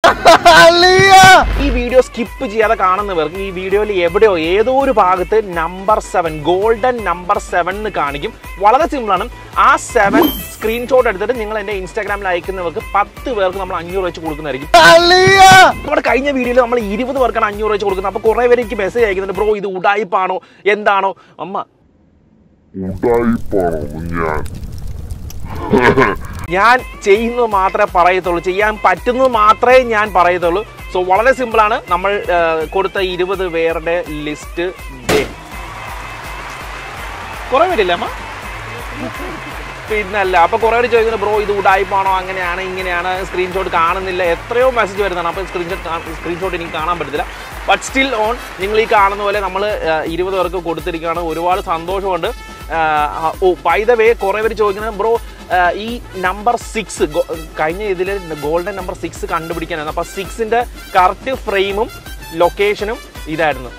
ഈ video skip ചെയ്യാതെ കാണുന്നവർക്ക് ഈ വീഡിയോയിൽ എവിടെയോ ഏതോ ഒരു ഭാഗത്ത് number seven golden number seven എന്ന് കാണിക്കും വളരെ സിമ്പിളാണ് ആ സെവൻ സ്ക്രീൻഷോട്ട് എടുത്തിട്ട് നിങ്ങൾ എൻ്റെ ഇൻസ്റ്റാഗ്രാമിൽ അയക്കുന്നവർക്ക് പത്ത് പേർക്ക് നമ്മൾ അഞ്ഞൂറ് വെച്ച് കൊടുക്കുന്നതായിരിക്കും നമ്മുടെ കഴിഞ്ഞ വീഡിയോയിൽ നമ്മൾ ഇരുപത് പേർക്കാണ് അഞ്ഞൂറ് വെച്ച് കൊടുക്കുന്നത് അപ്പോൾ കുറേ പേര് എനിക്ക് മെസ്സേജ് അയക്കുന്നുണ്ട് ബ്രോ ഇത് ഉടായിപ്പാണോ എന്താണോ അമ്മ ഉടായിപ്പാണോ ഞാൻ ഞാൻ ചെയ്യുന്നത് മാത്രമേ പറയത്തുള്ളൂ ചെയ്യാൻ പറ്റുന്നത് മാത്രമേ ഞാൻ പറയത്തുള്ളൂ സോ വളരെ സിമ്പിളാണ് നമ്മൾ ആ, കൊടുത്ത ഇരുപത് പേരുടെ ലിസ്റ്റ് കുറെ പേരില്ല അമ്മ പിന്നല്ല അപ്പൊ കുറെ പേര് ചോദിക്കുന്നത് ബ്രോ ഇത് ഉടായിപ്പാണോ അങ്ങനെയാണ് ഇങ്ങനെയാണ് സ്ക്രീൻഷോട്ട് കാണുന്നില്ല എത്രയോ മെസ്സേജ് വരുന്നതാണ് അപ്പോൾ സ്ക്രീൻഷോട്ട് സ്ക്രീൻഷോട്ട് എനിക്ക് കാണാൻ പറ്റത്തില്ല ബട്ട് സ്റ്റിൽ ഓൺ നിങ്ങൾ ഈ കാണുന്ന പോലെ നമ്മൾ ഇരുപത് പേർക്ക് കൊടുത്തിരിക്കുകയാണ് ഒരുപാട് സന്തോഷമുണ്ട് ആ, ഓ ബൈ ദ വേ കുറേ പേര് ചോദിക്കുന്നത് ബ്രോ ഈ നമ്പർ സിക്സ് കഴിഞ്ഞ ഇതിൽ ഗോൾഡൻ നമ്പർ സിക്സ് കണ്ടുപിടിക്കാനാണ് അപ്പോൾ സിക്സിൻ്റെ കറക്റ്റ് ഫ്രെയിമും ലൊക്കേഷനും ഇതായിരുന്നു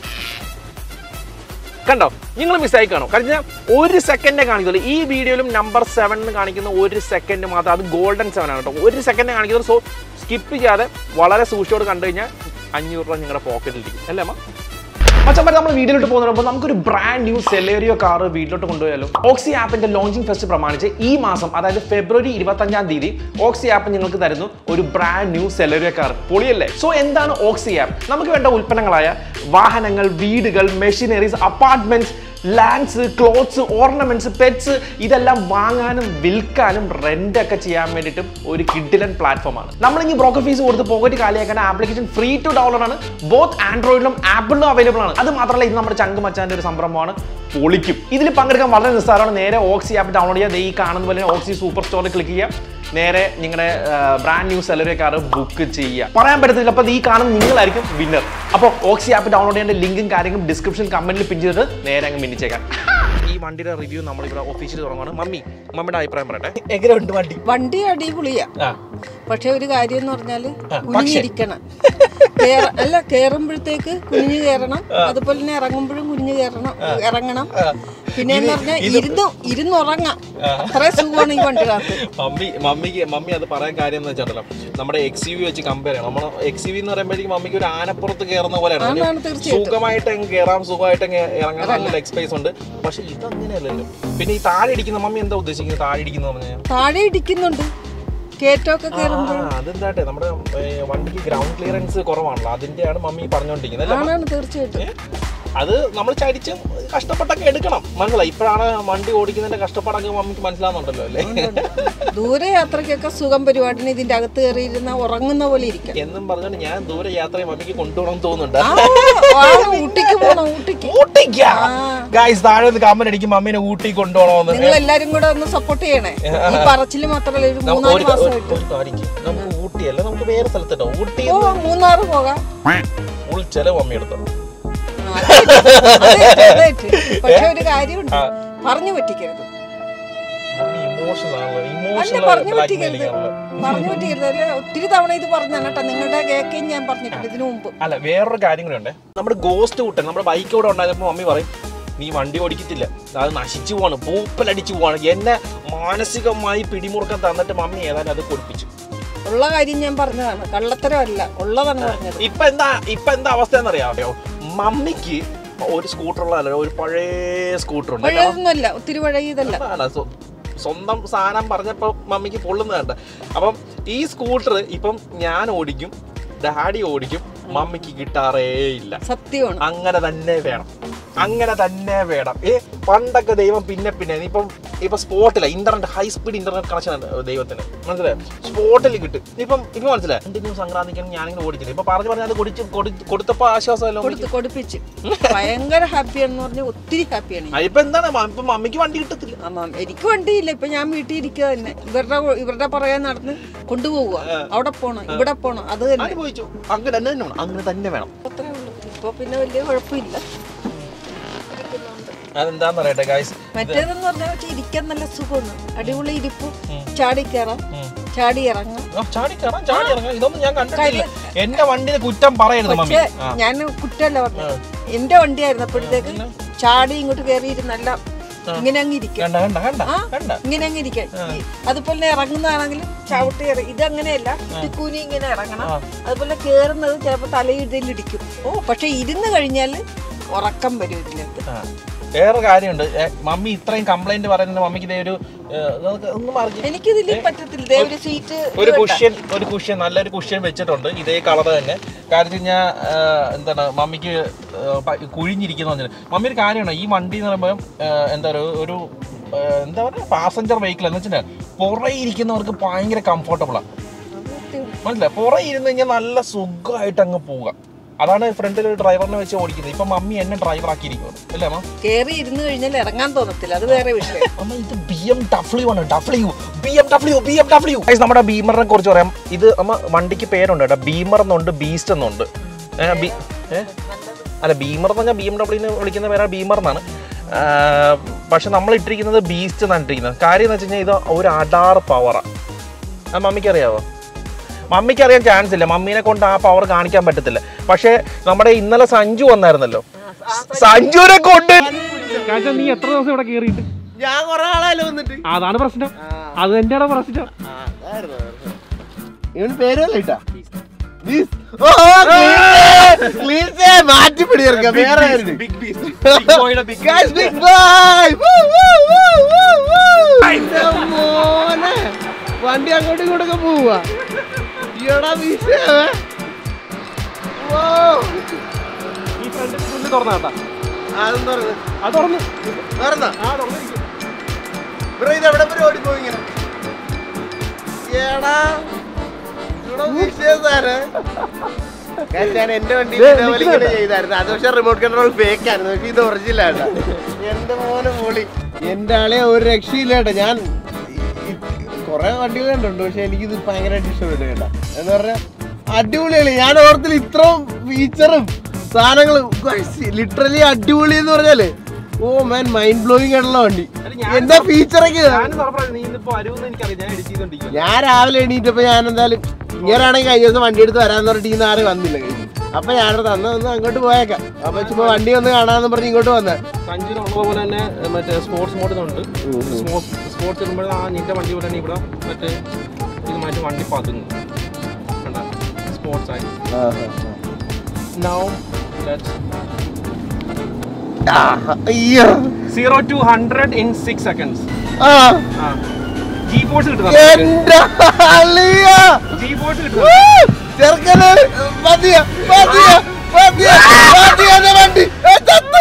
കണ്ടോ നിങ്ങൾ മിസ്സായി കാണോ കഴിഞ്ഞ ഒരു സെക്കൻഡേ കാണിക്കുള്ളൂ ഈ വീഡിയോയിലും നമ്പർ സെവൻ എന്ന് കാണിക്കുന്ന ഒരു സെക്കൻഡ് മാത്രം അത് ഗോൾഡൻ സെവൻ ആണ് കേട്ടോ ഒരു സെക്കൻഡ് കാണിക്കുന്നത് സോ സ്കിപ്പ് ചെയ്യാതെ വളരെ സൂക്ഷിച്ചോട് കണ്ടു കഴിഞ്ഞാൽ അഞ്ഞൂറ് രൂപ നിങ്ങളുടെ പോക്കറ്റിലിരിക്കും അല്ലേ അമ്മ മച്ചമ്പരം നമ്മൾ വീഡിയോയിലോട്ട് പോകുന്നപ്പോൾ നമുക്കൊരു ബ്രാൻഡ് ന്യൂ സെലേറിയോ കാർ വീട്ടിലോട്ട് കൊണ്ടുപോയാലോ ഓക്സി ആപ്പിന്റെ ലോഞ്ചിങ് ഫെസ്റ്റ് പ്രമാണിച്ച് ഈ മാസം അതായത് ഫെബ്രുവരി ഇരുപത്തഞ്ചാം തീയതി ഓക്സി ആപ്പ് നിങ്ങൾക്ക് തരുന്നു ഒരു ബ്രാൻഡ് ന്യൂ സെലേറിയോ കാർ പൊളിയല്ലേ സോ എന്താണ് ഓക്സി ആപ്പ് നമുക്ക് വേണ്ട ഉൽപ്പന്നങ്ങളായ വാഹനങ്ങൾ വീടുകൾ machineries apartments lands clothes ornaments pets ഇതെല്ലാം വാങ്ങാനും വിൽക്കാനും റെന്റ് ഒക്കെ ചെയ്യാൻ വേണ്ടിയിട്ടും ഒരു കിഡിലൻ പ്ലാറ്റ്ഫോമാണ് നമ്മൾ ഇനി ബ്രോക്കർ ഫീസ് കൊടുത്ത് പോക്കറ്റ് കാലിയാക്കാൻ ആപ്ലിക്കേഷൻ ഫ്രീ ടു ഡൗൺലോഡ് ആണ് ബോത്ത് ആൻഡ്രോയിഡിലും ആപ്പിളിലും അവൈലബിൾ ആണ് അത് മാത്രമല്ല ഇത് നമ്മുടെ ചങ്ക് മച്ചാന്റെ ഒരു സംരംഭമാണ് പൊളിക്കും ഇതിൽ പങ്കെടുക്കാൻ വളരെ നിസ്സാരമാണ് നേരെ ഓക്സി ആപ്പ് ഡൗൺലോഡ് ചെയ്യുക ദേ ഈ കാണുന്ന പോലെ ഓക്സി സൂപ്പർ സ്റ്റോറിൽ ക്ലിക്ക് ചെയ്യുക നേരെ നിങ്ങളുടെ brand new Celerio car book ചെയ്യുക പറയാൻ പറ്റത്തില്ല അപ്പോൾ ഈ കാണുന്ന നിങ്ങളായിരിക്കും വിന്നർ അപ്പോൾ ഓക്സി ആപ്പ് ഡൗൺലോഡ് ചെയ്യേണ്ട ലിങ്കും കാര്യങ്ങളും ഡിസ്ക്രിപ്ഷൻ കമന്റിൽ പിൻ ചെയ്തിട്ട് നേരെ അങ്ങ് മിന്നിച്ചേക്കാം ഈ വണ്ടിയുടെ റിവ്യൂ നമ്മൾ ഇവിടെ ഓഫീസിൽ തുടങ്ങുകയാണ് മമ്മി മമ്മിയുടെ അഭിപ്രായം പറയട്ടെ എങ്ങനെയുണ്ട് വണ്ടി വണ്ടി അടിപൊളിയാ ആ പക്ഷെ ഒരു കാര്യം എന്ന് പറഞ്ഞാല് പക്ഷേ. കുനിഞ്ഞിരിക്കണം കേറ- അല്ല കേറുമ്പോഴത്തേക്ക് കുനിഞ്ഞു കയറണം അതുപോലെ തന്നെ ഇറങ്ങുമ്പോഴും കുനിഞ്ഞു കയറണം ഇറങ്ങണം പിന്നെ എന്ന് പറഞ്ഞാൽ ഇരുന്ന് ഇരുന്നുറങ്ങാം അത്രേ സുഖമാണ് ഈ വണ്ടിക്കകത്ത് മമ്മി മമ്മിക്ക് മമ്മി അത് പറയാൻ കാര്യം എന്ന് വെച്ചാൽ നമ്മുടെ എക്സ് യു വി വെച്ച് കമ്പയർ ചെയ്യണം നമ്മൾ എക്സ് യു വി എന്ന് പറയുമ്പോഴേക്കും മമ്മിക്ക് ഒരു ആനപ്പുറത്ത് കയറുന്ന പോലെയാണ് ആണ്, ഒരു ആണ്, തീർച്ചയായിട്ടും. സുഖമായിട്ട് അങ്ങ് കയറാം സുഖമായിട്ട് അങ്ങ് ഇറങ്ങാൻ നല്ല ലെഗ് സ്പേസ് ഉണ്ട് പക്ഷെ ഇത് അങ്ങനെയല്ലല്ലോ പിന്നെ ഈ താഴെ ഇടിക്കുന്ന മമ്മി എന്താ ഉദ്ദേശിക്കുന്നത് താഴെ ഇടിക്കുന്ന പറഞ്ഞാൽ താഴെ ഇടിക്കുന്നുണ്ട് കയറ്റമൊക്കെ കയറുമ്പോൾ അതെന്താട്ടെ നമ്മുടെ ഏ, വണ്ടിക്ക് ഗ്രൗണ്ട് ക്ലിയറൻസ് കുറവാണല്ലോ അതിന്റെയാണ് മമ്മി പറഞ്ഞുകൊണ്ടിരിക്കുന്നത് അല്ലേ ആണാണ് തീർച്ചയായിട്ടും അത് നമ്മൾ ചരിച്ച് കഷ്ടപ്പെട്ടൊക്കെ എടുക്കണം മനസ്സിലായി ഇപ്പോഴാണ് വണ്ടി ഓടിക്കുന്നതിന്റെ കഷ്ടപ്പാടൊക്കെ മമ്മിക്ക് മനസ്സിലാവുന്നുണ്ടല്ലോ അല്ലേ ദൂരെ യാത്രയ്ക്കൊക്കെ സുഖം പരിപാടിന് ഇതിന്റെ അകത്ത് കയറിയിരുന്ന ഉറങ്ങുന്ന പോലെ ഇരിക്കാം എന്നും പറഞ്ഞുകൊണ്ട് ഞാൻ ദൂരെ യാത്രയെ മമ്മിക്ക് കൊണ്ടുപോകണം തോന്നുന്നുണ്ട് ആ, ആണ്, ഊട്ടിക്ക് പോണം ഊട്ടിക്ക് ഊട്ടിക്കാ ഗൈസ് താഴെ ഒന്ന് കമന്റ് അടിക്കും മമ്മീനെ ഊട്ടി കൊണ്ടുപോകണമെന്ന് നിങ്ങൾ എല്ലാരും കൂടെ ഒന്ന് സപ്പോർട്ട് ചെയ്യണേ ഈ പറച്ചില് മാത്രമല്ല ഒരു നമുക്ക് മൂന്നാല് ഒരു ഒരു- മാസമായിട്ട് ഒരു കാര്യം ചെയ്യ്. നമുക്ക് ഊട്ടിയല്ല നമുക്ക് വേറെ സ്ഥലത്തിട്ടോ ഊട്ടി പോവാം മൂന്നാറ് പോകാം ഫുൾ ചെലവ് മമ്മി എടുത്തോ ആ, അതായിട്ട്, അതായിട്ട്, അതായിട്ട്. പക്ഷെ ഒരു കാര്യമുണ്ട് പറഞ്ഞു പറ്റിക്കരുത് മമ്മി ഇമോഷണൽ ആണല്ലോ അല്ല ഇമോഷണൽ പറഞ്ഞു പറ്റിക്കരുത് പറഞ്ഞു പറ്റിക്കരുത് അല്ല ഒത്തിരി തവണ ഇത് പറഞ്ഞാണ് കേട്ടോ നിങ്ങളുടെ കേൾക്കുകയും ഞാൻ പറഞ്ഞിട്ടുണ്ട് ഇതിനു മുമ്പ് അല്ല വേറൊരു കാര്യം കൂടെ ഉണ്ട് നമ്മുടെ ഗോസ്റ്റ് കൂട്ടൻ നമ്മുടെ ബൈക്ക് ഇവിടെ ഉണ്ടായപ്പോൾ മമ്മി പറയും നീ വണ്ടി ഓടിക്കത്തില്ല അത് നശിച്ചു പോവാണ് പൂപ്പലടിച്ചു പോവാണ് എന്നെ മാനസികമായി പിടിമുറുക്കം തന്നിട്ട് മമ്മി ഏതായാലും അത് കൊടുപ്പിച്ചു ഉള്ള കാര്യം ഞാൻ പറഞ്ഞതാണ് കള്ളത്തരമല്ല ഉള്ളതാണ് പറഞ്ഞത് ഇപ്പൊ എന്താ ഇപ്പൊ എന്താ അവസ്ഥ എന്നറിയാമോ മമ്മിക്ക് ഒരു സ്കൂട്ടർ ഉള്ളതല്ല ഒരു പഴയ സ്കൂട്ടർ ഉണ്ട് കാരണം പഴയതൊന്നുമല്ല ഒത്തിരി പഴയതല്ല അതാണ് സ്വ- സ്വന്തം സാധനം പറഞ്ഞപ്പോൾ മമ്മിക്ക് പൊള്ളുന്നതുണ്ട് അപ്പം ഈ സ്കൂട്ടർ ഇപ്പം ഞാൻ ഓടിക്കും ഡാഡി ഓടിക്കും മമ്മിക്ക് കിട്ടാറേ ഇല്ല സത്യമാണ് അങ്ങനെ തന്നെ വേണം അങ്ങനെ തന്നെ വേണം ഏ പണ്ടൊക്കെ ദൈവം പിന്നെ പിന്നെ ഇപ്പം ഇപ്പൊ സ്പോട്ടില്ല internet high speed internet connection ഉണ്ട് ദൈവത്തിന് മനസ്സിലായോ സ്പോട്ടിൽ കിട്ടും ഇപ്പം ഇപ്പൊ മനസ്സിലായി കണ്ടിന്യൂ സംക്രാന്തിക്കാൻ ഞാനിങ്ങനെ ഓടിച്ചില്ല ഇപ്പൊ പറഞ്ഞു പറഞ്ഞാൽ അത് കൊടുത്ത് കൊടു- കൊടുത്തപ്പോ ആശ്വാസമല്ലോ കൊടുത്ത് കൊടുപ്പിച്ച് ഭയങ്കര ഹാപ്പിയാണെന്ന് പറഞ്ഞാൽ ഒത്തിരി ഹാപ്പിയാണ് ആ, ഇപ്പൊ എന്താണ് മ- ഇപ്പൊ മമ്മിക്ക് വണ്ടി കിട്ടത്തില്ല ആമാ, എനിക്ക് വണ്ടിയില്ല ഇപ്പൊ ഞാൻ വീട്ടിൽ ഇരിക്കുക തന്നെ ഇവരുടെ ഇവരുടെ പുറകെ നടന്ന് കൊണ്ടുപോവുക അവിടെ പോണം ഇവിടെ പോണം അത് തന്നെ അനുഭവിച്ചു അങ്ങനെ തന്നെ വേണം അങ്ങനെ തന്നെ വേണം അത്രേ ഉള്ളൂ ഇപ്പൊ പിന്നെ വലിയ കുഴപ്പമില്ല അതെന്താന്ന് പറയട്ടെ ഗായ്സ് മറ്റേതെന്ന് പറഞ്ഞാൽ പക്ഷേ ഇരിക്കാൻ നല്ല സുഖമാണ് അടിപൊളി ഇരിപ്പ് ചാടി കയറാം ചാടി ഇറങ്ങാം ചാടി കയറാം ചാടി ഇറങ്ങാം ഇതൊന്നും ഞാൻ കണ്ടിട്ടില്ല എന്റെ വണ്ടിനെ കുറ്റം പറയരുത് മമ്മി പക്ഷെ ആ. ഞാൻ കുറ്റമല്ല പറഞ്ഞത് എന്റെ വണ്ടിയായിരുന്നു അപ്പോഴത്തേക്ക് ചാടി ഇങ്ങോട്ട് കയറിയിരുന്നല്ല ഇങ്ങനെ അങ്ങ് ഇരിക്കും കണ്ട കണ്ട കണ്ട ആ കണ്ട ഇങ്ങനെ അങ്ങ് ഇരിക്കും ഈ- അതുപോലെ ഇറങ്ങുന്നതാണെങ്കിലും ചവിട്ടി ഇറ- ഇത് അങ്ങനെയല്ല തിക്കൂനി ഇങ്ങനെ ഇറങ്ങണം അതുപോലെ കേറുന്നത് ചിലപ്പോൾ തലയിടിക്കും ഓ പക്ഷെ ഇരുന്ന് കഴിഞ്ഞാൽ ഉറക്കം വരും ഇതിനകത്ത് ആ. വേറെ കാര്യമുണ്ട് ഏ, മമ്മി ഇത്രയും കംപ്ലൈന്റ് പറയുന്നത് മമ്മിക്ക് ഇതേ ഒരു ഏ, നമുക്ക് ഒന്ന് മാറി എനിക്കിതിൽ പറ്റത്തില്ല ദേ ഒരു സീറ്റ് ഒരു കുഷ്യൻ ഒരു കുഷ്യൻ നല്ലൊരു കുഷ്യൻ വെച്ചിട്ടുണ്ട് ഇതേ കളർ തന്നെ കാരണം കഴിഞ്ഞാൽ എന്താണ് മമ്മിക്ക് ഏ, പ- കുഴിഞ്ഞിരിക്കുന്ന പറഞ്ഞാൽ മമ്മി ഒരു കാര്യമാണ് ഈ വണ്ടി എന്ന് പറയുമ്പോൾ എന്താ പറയുക ഒരു ഏ, എന്താ പറയുക പാസഞ്ചർ വെഹിക്കിൾ എന്ന് വെച്ചാൽ പുറകെ ഇരിക്കുന്നവർക്ക് ഭയങ്കര കംഫർട്ടബിളാണ് മനസ്സിലായി പുറകെ ഇരുന്ന് കഴിഞ്ഞാൽ നല്ല സുഖമായിട്ട് അങ്ങ് പോവുക അതാണ് ഫ്രണ്ടിൽ ഒരു ഡ്രൈവറിനെ വെച്ച് ഓടിക്കുന്നത് ഇപ്പൊ മമ്മി എന്നെ ഡ്രൈവർ ആക്കിയിരിക്കുന്നത് അല്ലേ അമ്മ കേറി ഇരുന്ന് കഴിഞ്ഞാൽ ഇറങ്ങാൻ തോന്നത്തില്ല അത് വേറെ വിഷയം അമ്മ ഇത് ബി എം ഡബ്ല്യു ആണ് W B M W B M W നമ്മുടെ ബീമറിനെ കുറിച്ച് പറയാം ഇത് അമ്മ വണ്ടിക്ക് പേരുണ്ട് കേട്ടോ ബീമർ എന്നുണ്ട് ബീസ്റ്റ് എന്നുണ്ട് ഏ, ബി- ഏ? അല്ല ബീമർ എന്ന് പറഞ്ഞാൽ ബി എം ഡബ്ല്യൂന്ന് വിളിക്കുന്ന പേരാണ് ബീമർ എന്നാണ് ആ, പക്ഷെ നമ്മൾ ഇട്ടിരിക്കുന്നത് ബീസ്റ്റ് എന്നാണ് ഇട്ടിരിക്കുന്നത് കാര്യം എന്ന് വെച്ച് കഴിഞ്ഞാൽ ഇത് ഒരു അടാർ പവറാണ് ആ മമ്മിക്ക് അറിയാവോ മമ്മിക്ക് അറിയാൻ ചാൻസ് ഇല്ല മമ്മീനെ കൊണ്ട് ആ പവർ കാണിക്കാൻ പറ്റത്തില്ല പക്ഷേ നമ്മുടെ ഇന്നലെ സഞ്ജു വന്നായിരുന്നല്ലോ സഞ്ജുവിനെ കൊണ്ട് നീ എത്ര ദിവസം ഇവിടെ കയറിയിട്ട് ഞാൻ കൊറേ ആളായാലും വന്നിട്ട് അതാണ് പ്രശ്നം അത് തന്നെയാണ് പ്രശ്നം ഇവന് പേരല്ല ഇട്ടാ മാറ്റി പിടിയെടുക്കാം വേറെ ആരുണ്ട്? Guys, big boy! Woo, woo, woo, woo, woo! എന്റെ മോനെ വണ്ടി അങ്ങോട്ടും ഇങ്ങോട്ടൊക്കെ പോവാ ഈടാ വിഷയമേ ഈ ഫ്രണ്ടിൽ പുല്ല് തുറന്നാട്ടാ അതെന്താ പറയുന്നത് അത് തുറന്നു വേറെന്താ ആ തുറന്നിരിക്കും ബ്രോ ഇത് എവിടെ വരെ ഓടിപ്പോയി ഇങ്ങനെ ഏടാ ഇവിടെ വിഷയം സാറേ Guys, ഞാൻ എന്റെ വണ്ടി ഇതേപോലെ ഇങ്ങനെ ചെയ്തായിരുന്നു അത് പക്ഷെ റിമോട്ട് കൺട്രോൾ ഫേക്ക് ആയിരുന്നു പക്ഷെ ഇത് ഒറിജിനൽ ആണ് എന്റെ മോനെ പൊളി എന്റെ ആളെ ഒരു രക്ഷയില്ല കേട്ടോ ഞാൻ കുറെ വണ്ടികൾ കണ്ടുണ്ട് പക്ഷെ എനിക്കിത് ഭയങ്കരമായിട്ട് ഇഷ്ടപ്പെട്ടു കേട്ടോ എന്ന് പറഞ്ഞാൽ അടിപൊളിയാണ് ഞാൻ ഓർത്തിൽ ഇത്രയും ഫീച്ചറും സാധനങ്ങളും ലിറ്ററലി അടിപൊളി എന്ന് പറഞ്ഞാല് ഓ മാൻ മൈൻഡ് ബ്ലോയിങ് ആയിട്ടുള്ള വണ്ടി എന്താ ഫീച്ചറൊക്കെ ഞാൻ സർപ്രൈസ് നീ ഇന്നിപ്പോ വരുമെന്ന് എനിക്കറിയാം ഞാൻ എഡിറ്റ് ചെയ്തോണ്ടിരിക്കും ഞാൻ രാവിലെ എണീറ്റപ്പോ ഞാൻ എന്തായാലും ഇങ്ങനെയാണെങ്കിൽ കഴിഞ്ഞ ദിവസം വണ്ടി എടുത്ത് വരാന്ന് പറഞ്ഞിട്ട് ഈ ആരും വന്നില്ല കഴിഞ്ഞു അപ്പൊ ഞാനത് അന്ന് ഒന്ന് അങ്ങോട്ട് പോയേക്കാം അപ്പൊ ചുമ്മാ വണ്ടി ഒന്ന് കാണാന്ന് പറഞ്ഞ് ഇങ്ങോട്ട് വന്ന സഞ്ജുവിനുള്ള പോലെ തന്നെ മറ്റേ സ്പോർട്സ് മോഡിനുണ്ട് സ്പോർട്സ് ഇടുമ്പോൾ ആ നിന്റെ വണ്ടി ഇവിടെ തന്നെ ഇവിടെ മറ്റേ ഇത് മാറ്റി വണ്ടി പതുങ്ങും കണ്ട സ്പോർട്സ് ആയി നൗ അയ്യോ zero to hundred in six seconds ആ ആ ജി ഫോഴ്സ് കിട്ടുന്നത് എന്റെ അളിയ ജി ഫോഴ്സ് കിട്ടുന്നത് ചെറുക്കന് മതിയ മതിയ മതിയ മതിയ എന്റെ വണ്ടി ഏ, ചത്ത്.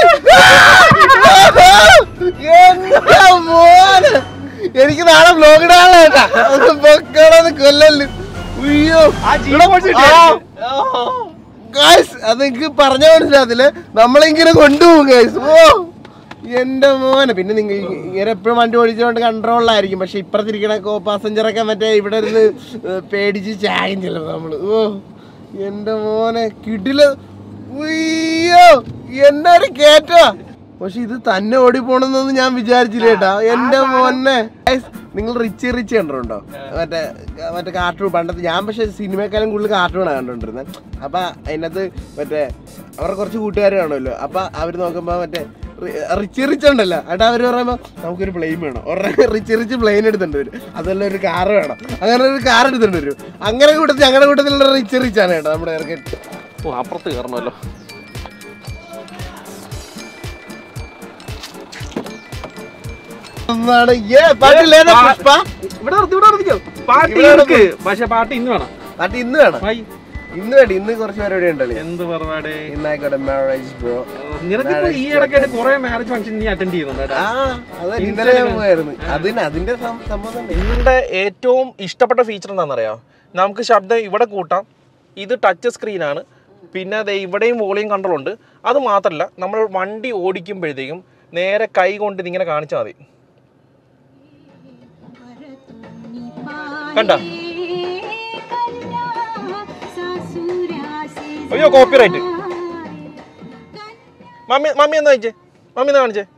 എന്റെ മോനെ എനിക്ക് നാളെ വ്ലോഗ് ഇടാനുള്ള കേട്ടാ ഒന്ന് പൊക്കോളന്ന് കൊല്ലല് അയ്യോ ആ ജി ഫോഴ്സ് ഗായ്സ് അത് എനിക്ക് പറഞ്ഞ മനസ്സിലാകത്തില്ല നമ്മളിങ്ങനെ കൊണ്ടുപോകും ഗായ്സ് ഓ എന്റെ മോനെ പിന്നെ നിങ്ങൾ ഇങ്ങനെ എപ്പോഴും വണ്ടി ഓടിച്ചുകൊണ്ട് കൺട്രോളിലായിരിക്കും പക്ഷെ ഇപ്പുറത്തിരിക്കണ കോ പാസഞ്ചറൊക്കെ മറ്റേ ഇവിടെ ഇരുന്ന് ഏർ പേടിച്ച് ചായും ചിലപ്പോൾ നമ്മള് ഓ എന്റെ മോനെ കിടില് ഉയ്യോ എന്നൊരു കേറ്റാ പക്ഷെ ഇത് തന്നെ ഓടിപ്പോണെന്നൊന്നും ഞാൻ വിചാരിച്ചില്ല കേട്ടാ എന്റെ മോനെ Guys, നിങ്ങൾ റിച്ച് റിച്ച് കണ്ടിട്ടുണ്ടോ മറ്റേ മറ്റേ കാർട്ടൂൺ പണ്ടത്തെ ഞാൻ പക്ഷെ സിനിമയെക്കാളും കൂടുതൽ കാർട്ടൂണാണ് കണ്ടോണ്ടിരുന്നത് അപ്പൊ അതിനകത്ത് മറ്റേ അവരുടെ കുറച്ച് കൂട്ടുകാർ കാണുമല്ലോ അപ്പൊ അവര് നോക്കുമ്പോ മറ്റേ റിച്ച് റിച്ച് ഉണ്ടല്ലോ എന്നിട്ട് അവര് പറയുമ്പോ നമുക്കൊരു പ്ലെയിൻ വേണം ഒരെണ്ണം റിച്ച് റിച്ച് പ്ലെയിൻ എടുത്തിട്ട് വരും അതല്ല ഒരു കാർ വേണം അങ്ങനെ ഒരു കാർ എടുത്തിട്ട് വരും അങ്ങനെ കൂട്ടത്തിൽ ഞങ്ങളുടെ കൂട്ടത്തിലുള്ള റിച്ച് റിച്ച് ആണ് കേട്ടോ നമ്മുടെ ഇറക്കി ഓ അപ്പുറത്ത് കയറണമല്ലോ ഒന്നാണ് ഏ പാട്ടില്ലേതാ പുഷ്പ ഇവിടെ നിർത്തി ഇവിടെ നിർത്തിക്കോ പാട്ട് ഇവിടെ ഇருக்கு പക്ഷെ പാട്ട് ഇന്ന് വേണം പാട്ട് ഇന്ന് വേണം ഹായ് ഇന്ന് വേണ്ട ഇന്ന് കുറച്ച് പരിപാടി ഉണ്ടല്ലോ എന്ത് പരിപാടി ഇന്നായിക്കോട്ടെ മാരേജ് ബ്രോ നിനക്കിപ്പോ ഈ ഇടയ്ക്കായിട്ട് കുറെ മാരേജ് ഫംഗ്ഷൻ നീ അറ്റൻഡ് ചെയ്യുന്നുണ്ട് കേട്ടോ. ആ അത് ഇന്നലെ ഞാൻ പോയായിരുന്നു അതിന് അതിന്റെ സം- സംഭവം തന്നെ ഇതിന്റെ ഏറ്റവും ഇഷ്ടപ്പെട്ട ഫീച്ചർ എന്താണെന്നറിയോ നമുക്ക് ശബ്ദം ഇവിടെ കൂട്ടാം ഇത് ടച്ച് സ്ക്രീനാണ് പിന്നെ ദേ ഇവിടെയും വോളിയം കൺട്രോൾ ഉണ്ട് അത് മാത്രമല്ല നമ്മൾ വണ്ടി ഓടിക്കുമ്പോഴത്തേക്കും നേരെ കൈ കൊണ്ട് ഇതിങ്ങനെ കാണിച്ചാൽ മതി കണ്ട അയ്യോ കോപ്പിറൈറ്റ് മമ്മി മമ്മി എന്താ കാണിച്ചേ മമ്മി എന്താ കാണിച്ചേ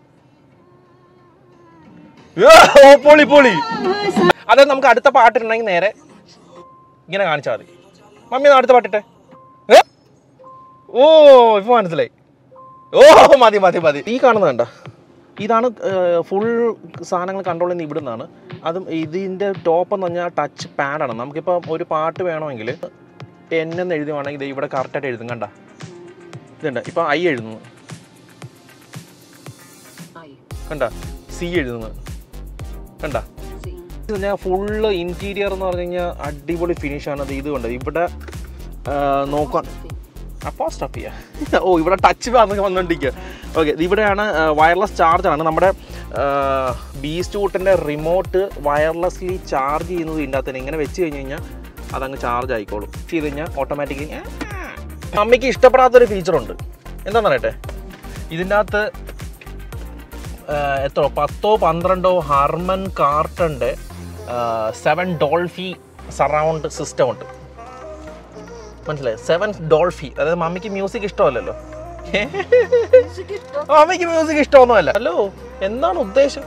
ഏ, ഓ പൊളി പൊളി അത് നമുക്ക് അടുത്ത പാട്ടിട്ടുണ്ടെങ്കിൽ നേരെ ഇങ്ങനെ കാണിച്ചാൽ മതി മമ്മി ഒന്ന് അടുത്ത പാട്ടിട്ടെ ഏ? ഓ ഇപ്പൊ മനസ്സിലായി ഓ മതി മതി മതി ഈ കാണുന്ന കണ്ട ഇതാണ് ഫുൾ സാധനങ്ങൾ കൺട്രോൾ ചെയ്യുന്ന ഇവിടെ നിന്നാണ് അതും ഇതിൻ്റെ ടോപ്പ് എന്ന് പറഞ്ഞാൽ ടച്ച് പാഡാണ് നമുക്കിപ്പോൾ ഒരു പാട്ട് വേണമെങ്കിൽ എന്നെന്ന് എഴുതുവാണെങ്കിൽ ഇത് ഇവിടെ കറക്റ്റായിട്ട് എഴുതും കണ്ട ഇതുണ്ട് ഇപ്പോൾ ഐ എഴുതുന്നു കണ്ട സി എഴുതുന്നത് കണ്ട ഇത് ഞാൻ ഫുള്ള് ഇൻറ്റീരിയർ എന്ന് പറഞ്ഞു കഴിഞ്ഞാൽ അടിപൊളി ഫിനിഷാണ് അത് ഇതുകൊണ്ട് ഇവിടെ ആ, നോക്കാൻ അപ്പോസ്റ്റപ്പ് ചെയ്യുക ഓ ഇവിടെ ടച്ച് വന്ന് വന്നുകൊണ്ടിരിക്കുക ഓക്കെ ഇവിടെയാണ് വയർലെസ് ചാർജാണ് നമ്മുടെ ബീസ്റ്റ് ഊട്ടിൻ്റെ റിമോട്ട് വയർലെസ്ലി ചാർജ് ചെയ്യുന്നത് ഇതിൻ്റെ അകത്ത് തന്നെ ഇങ്ങനെ വെച്ച് കഴിഞ്ഞ് കഴിഞ്ഞാൽ അതങ്ങ് ചാർജ് ആയിക്കോളും ചെയ്ത് കഴിഞ്ഞാൽ ഓട്ടോമാറ്റിക്കലി അമ്മയ്ക്ക് ഇഷ്ടപ്പെടാത്തൊരു ഫീച്ചറുണ്ട് എന്താണെന്ന് പറയട്ടെ ഇതിൻ്റെ അകത്ത് ആഹ് എത്ര പത്തോ പന്ത്രണ്ടോ ഹർമൻ കാർട്ടൻ്റെ സെവൻ ഡോൾഫി സറൗണ്ട് സിസ്റ്റം ഉണ്ട് മനസ്സിലായി സെവൻ ഡോൾഫി അതായത് മമ്മിക്ക് മ്യൂസിക് ഇഷ്ടമല്ലല്ലോ മമ്മിക്ക് മ്യൂസിക് ഇഷ്ടമൊന്നുമല്ല ഹലോ എന്താണ് ഉദ്ദേശം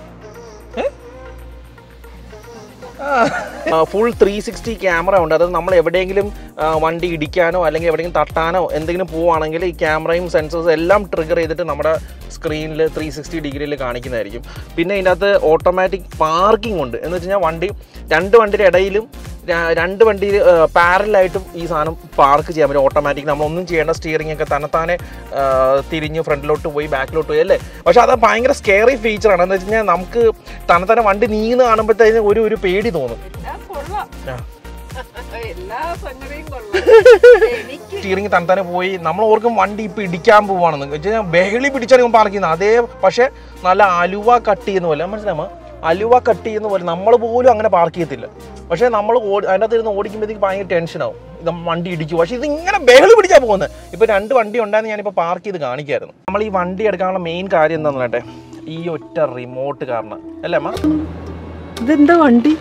ഫുൾ ത്രീ സിക്സ്റ്റി ക്യാമറ ഉണ്ട് അതായത് നമ്മൾ എവിടെയെങ്കിലും ആ, വണ്ടി ഇടിക്കാനോ അല്ലെങ്കിൽ എവിടെയെങ്കിലും തട്ടാനോ എന്തെങ്കിലും പോവുകയാണെങ്കിൽ ഈ ക്യാമറയും സെൻസേഴ്സും എല്ലാം ട്രിഗർ ചെയ്തിട്ട് നമ്മുടെ സ്ക്രീനിൽ ത്രീ സിക്സ്റ്റി ഡിഗ്രിയിൽ കാണിക്കുന്നതായിരിക്കും പിന്നെ ഇതിൻ്റെ അകത്ത് ഓട്ടോമാറ്റിക് പാർക്കിംഗ് ഉണ്ട് എന്ന് വെച്ച് കഴിഞ്ഞാൽ വണ്ടി രണ്ട് വണ്ടിയുടെ ഇടയിലും ര- രണ്ട് വണ്ടി പാരലായിട്ടും ഈ സാധനം പാർക്ക് ചെയ്യാൻ പറ്റും ഓട്ടോമാറ്റിക് നമ്മളൊന്നും ചെയ്യേണ്ട സ്റ്റിയറിംഗ് ഒക്കെ തന്നെത്താനെ ആ, തിരിഞ്ഞ് ഫ്രണ്ടിലോട്ട് പോയി ബാക്കിലോട്ട് പോയി അല്ലേ പക്ഷെ അത് ഭയങ്കര സ്കെയറി ഫീച്ചറാണ് എന്ന് വെച്ച് കഴിഞ്ഞാൽ നമുക്ക് തന്നെത്താനെ വണ്ടി നീങ്ങുന്ന കാണുമ്പോഴത്തേന് ഒരു ഒരു പേടി തോന്നും ആ. എല്ലാ സംഗതിയും കൊള്ളാം എനിക്ക് സ്റ്റിയറിംഗ് തന്നെത്താനെ പോയി നമ്മൾ ഓർക്കും വണ്ടി ഇപ്പം ഇടിക്കാൻ പോവാണെന്ന് വെച്ച് കഴിഞ്ഞാൽ ബഹളി പിടിച്ചാണ് ഇവൻ പാർക്ക് ചെയ്യുന്നത് അതേ പക്ഷേ നല്ല അലുവ കട്ട് ചെയ്യുന്ന പോലെ മനസ്സിലാമോ അലുവ കട്ട് ചെയ്യുന്ന പോലെ നമ്മൾ പോലും അങ്ങനെ പാർക്ക് ചെയ്യത്തില്ല പക്ഷേ നമ്മൾ ഓടി അതിൻ്റെ അകത്ത് ഇരുന്ന് ഓടിക്കുമ്പോഴത്തേക്ക് ഭയങ്കര ടെൻഷനാവും ഇത് വണ്ടി ഇടിക്കും പക്ഷേ ഇത് ഇങ്ങനെ ബഹളി പിടിച്ചാൽ പോകുന്നത് ഇപ്പോൾ രണ്ട് വണ്ടി ഉണ്ടായിരുന്നു ഞാനിപ്പോൾ പാർക്ക് ചെയ്ത് കാണിക്കായിരുന്നു നമ്മൾ ഈ വണ്ടി എടുക്കാനുള്ള മെയിൻ കാര്യം എന്താണെന്ന് പറയട്ടെ ഈ ഒറ്റ റിമോട്ട് കാരണം അല്ലേ അമ്മ ഇതെന്താ വണ്ടി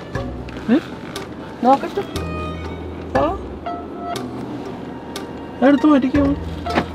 നോക്കട്ടെ എടുത്തു മാറ്റിക്കാം